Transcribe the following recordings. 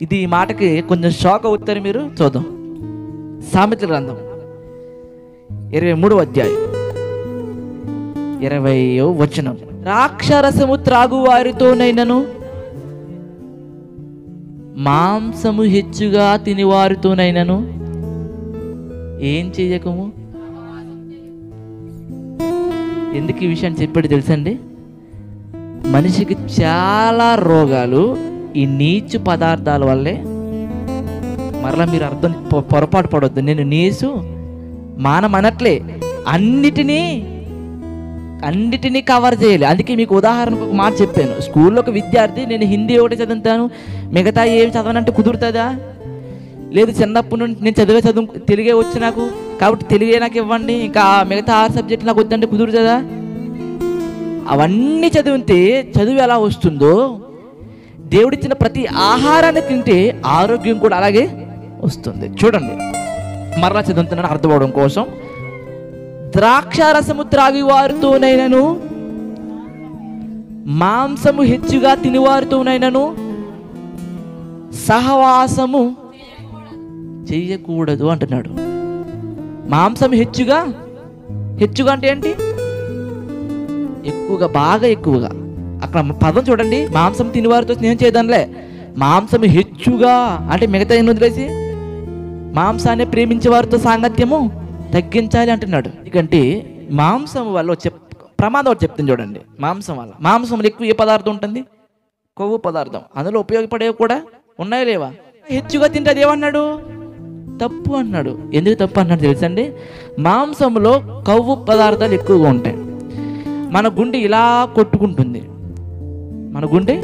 ఇది ఈ మాటకి కొంచెం షాక్ అవుతారు మీరు చూద్దాం సామెతల గ్రంథం ఇరవై మూడవ అధ్యాయం ఇరవై వచనం రాక్షరసము త్రాగు వారితోనైనను మాంసము హెచ్చుగా తిని వారితోనైనను ఏం చెయ్యకము ఎందుకు ఈ విషయాన్ని చెప్పాడు తెలుసండి మనిషికి చాలా రోగాలు ఈ నీచు పదార్థాల వల్లే మరలా మీరు అర్థం పొ- పొరపాటు పడవద్దు నేను నీసు మానమనట్లే అన్నిటినీ అన్నిటినీ కవర్ చేయాలి అందుకే మీకు ఉదాహరణకు ఒక మాట చెప్పాను స్కూల్లో ఒక విద్యార్థి నేను హిందీ ఒకటి చదువుతాను మిగతా ఏమి చదవనంటే కుదురుతుందా లేదు చిన్నప్పటి నుండి నేను చదివే చదువు తెలుగే వచ్చు నాకు కాబట్టి తెలుగే నాకు ఇవ్వండి ఇంకా ఆ మిగతా ఆరు సబ్జెక్టులు నాకు వద్దంటే కుదురుతుందా అవన్నీ చదివితే చదువు ఎలా వస్తుందో దేవుడిచ్చిన ప్రతి ఆహారాన్ని తింటే ఆరోగ్యం కూడా అలాగే వస్తుంది చూడండి మరలా చదువుతున్నాను అర్థమవడం కోసం ద్రాక్షారసము త్రాగి వారితోనైనను మాంసము హెచ్చుగా తినివారితోనైనను సహవాసము చెయ్యకూడదు అంటున్నాడు మాంసం హెచ్చుగా హెచ్చుగా అంటే ఏంటి ఎక్కువగా బాగా ఎక్కువగా అక్కడ పదం చూడండి మాంసం తినివారితో స్నేహం చేయదానిలే మాంసం హెచ్చుగా అంటే మిగతా ఎన్ని వదిలేసి మాంసాన్ని ప్రేమించే వారితో సాంగత్యము తగ్గించాలి అంటున్నాడు ఎందుకంటే మాంసం వల్ల వచ్చే ప్రమాదం ఒకటి చెప్తుంది చూడండి మాంసం వల్ల మాంసంలో ఎక్కువ ఏ పదార్థం ఉంటుంది కొవ్వు పదార్థం అందులో ఉపయోగపడేవి కూడా ఉన్నాయా లేవా హెచ్చుగా తింటే అది ఏమన్నాడు తప్పు అన్నాడు ఎందుకు తప్పు అన్నాడు తెలుసండి మాంసంలో కొవ్వు పదార్థాలు ఎక్కువగా ఉంటాయి మన గుండె ఇలా కొట్టుకుంటుంది మన గుండె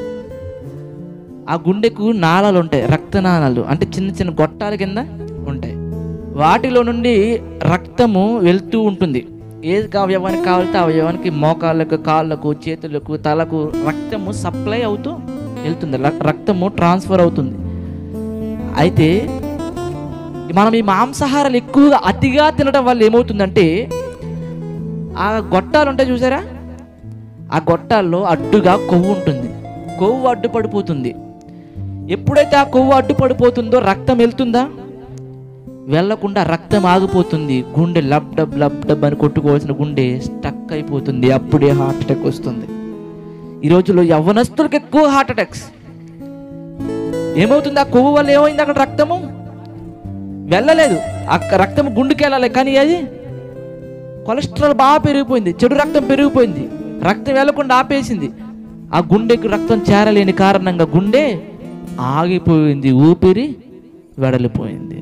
ఆ గుండెకు నాళాలు ఉంటాయి రక్తనాళాలు అంటే చిన్న చిన్న గొట్టాల కింద ఉంటాయి వాటిలో నుండి రక్తము వెళ్తూ ఉంటుంది ఏది అవయవానికి కావాలితే ఆ అవయవానికి మోకాళ్ళకు కాళ్ళకు చేతులకు తలకు రక్తము సప్లై అవుతూ వెళ్తుంది రక్- రక్తము ట్రాన్స్ఫర్ అవుతుంది అయితే మనం ఈ మాంసాహారాలు ఎక్కువగా అతిగా తినడం వల్ల ఏమవుతుందంటే ఆ గొట్టాలు ఉంటాయి చూసారా ఆ గొట్టాల్లో అడ్డుగా కొవ్వు ఉంటుంది కొవ్వు అడ్డుపడిపోతుంది ఎప్పుడైతే ఆ కొవ్వు అడ్డుపడిపోతుందో రక్తం వెళ్తుందా వెళ్లకుండా రక్తం ఆగిపోతుంది గుండె లబ్ డబ్ లబ్ డబ్ అని కొట్టుకోవాల్సిన గుండె స్టక్ అయిపోతుంది అప్పుడే హార్ట్ అటాక్ వస్తుంది ఈ రోజుల్లో యవ్వనస్తులకు ఎక్కువ హార్ట్ అటాక్స్ ఏమవుతుంది ఆ కొవ్వు వల్ల ఏమైంది అక్కడ రక్తము వెళ్ళలేదు ఆ రక్తం గుండెకి వెళ్ళాలి కానీ అది కొలెస్ట్రాల్ బాగా పెరిగిపోయింది చెడు రక్తం పెరిగిపోయింది రక్తం వెళ్లకుండా ఆపేసింది ఆ గుండెకి రక్తం చేరలేని కారణంగా గుండె ఆగిపోయింది ఊపిరి వెడలిపోయింది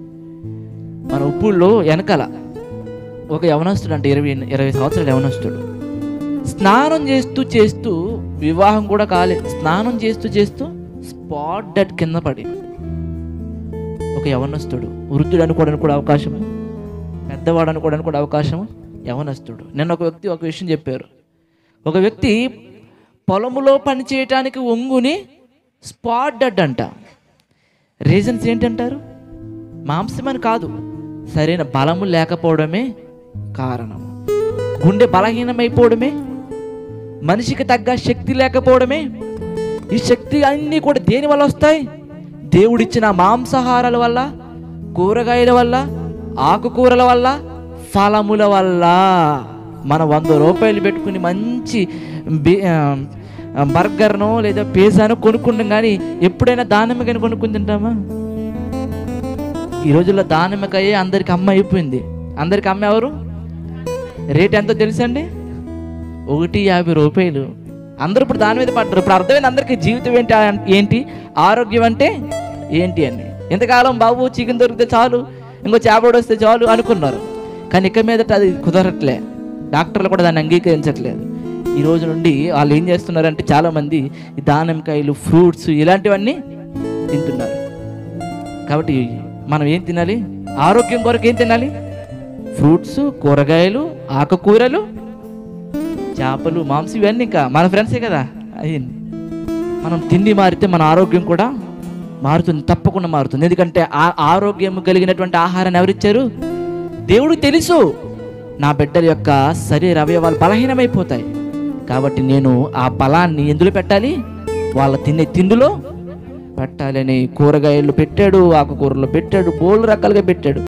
మన ఉప్పుల్లో వెనకాల ఒక యవనస్తుడు అంటే ఇరవై ఇరవై సంవత్సరాల యవనస్తుడు స్నానం చేస్తూ చేస్తూ వివాహం కూడా కాలేదు స్నానం చేస్తూ చేస్తూ స్పాట్ డెడ్ కింద పడి ఒక యవనస్తుడు వృద్ధుడు అనుకోవడానికి కూడా అవకాశము పెద్దవాడు అనుకోవడానికి కూడా అవకాశం యవనస్తుడు నిన్న ఒక వ్యక్తి ఒక విషయం చెప్పారు ఒక వ్యక్తి పొలములో పని చేయటానికి ఒంగుని స్పాట్ డెడ్ అంట రీజన్స్ ఏంటంటారు మాంసమని కాదు సరైన బలము లేకపోవడమే కారణం గుండె బలహీనమైపోవడమే మనిషికి తగ్గ శక్తి లేకపోవడమే ఈ శక్తి అన్నీ కూడా దేని వల్ల వస్తాయి దేవుడిచ్చిన మాంసాహారాల వల్ల కూరగాయల వల్ల ఆకుకూరల వల్ల ఫలముల వల్ల మన వంద రూపాయలు పెట్టుకుని మంచి బి- ఆ, బర్గర్నో లేదా పిజ్జానో కొనుక్కుంటాం కానీ ఎప్పుడైనా దానిమ్మకాయని కొనుక్కుని తింటామా ఈ రోజుల్లో దానిమ్మకాయ అందరికి అమ్మ అయిపోయింది అందరికి అమ్మ ఎవరు రేట్ ఎంతో తెలుసండి ఒకటి యాభై రూపాయలు అందరూ ఇప్పుడు దాని మీద పడ్డారు ఇప్పుడు అర్థమైంది అందరికీ జీవితం ఏంటి అన్- ఏంటి ఆరోగ్యం అంటే ఏంటి అని ఎంతకాలం బాబు చికెన్ దొరికితే చాలు ఇంకో చేపడు వస్తే చాలు అనుకున్నారు కానీ ఇక మీదట అది కుదరట్లే డాక్టర్లు కూడా దాన్ని అంగీకరించట్లేదు ఈ రోజు నుండి వాళ్ళు ఏం చేస్తున్నారంటే చాలామంది ఈ దానిమ్మకాయలు ఫ్రూట్స్ ఇలాంటివన్నీ తింటున్నారు కాబట్టి మనం ఏం తినాలి ఆరోగ్యం కొరకు ఏం తినాలి ఫ్రూట్స్ కూరగాయలు ఆకుకూరలు చేపలు మాంసం ఇవన్నీ ఇంకా మన ఫ్రెండ్సే కదా అయ్యింది మనం తిండి మారితే మన ఆరోగ్యం కూడా మారుతుంది తప్పకుండా మారుతుంది ఎందుకంటే ఆ ఆరోగ్యం కలిగినటువంటి ఆహారాన్ని ఎవరిచ్చారు దేవుడు తెలుసు నా బిడ్డల యొక్క శరీర అవయవాలు బలహీనమైపోతాయి కాబట్టి నేను ఆ బలాన్ని ఎందులో పెట్టాలి వాళ్ళ తినే తిండిలో పెట్టాలని కూరగాయలు పెట్టాడు ఆకుకూరలు పెట్టాడు బోళ్ళు రకాలుగా పెట్టాడు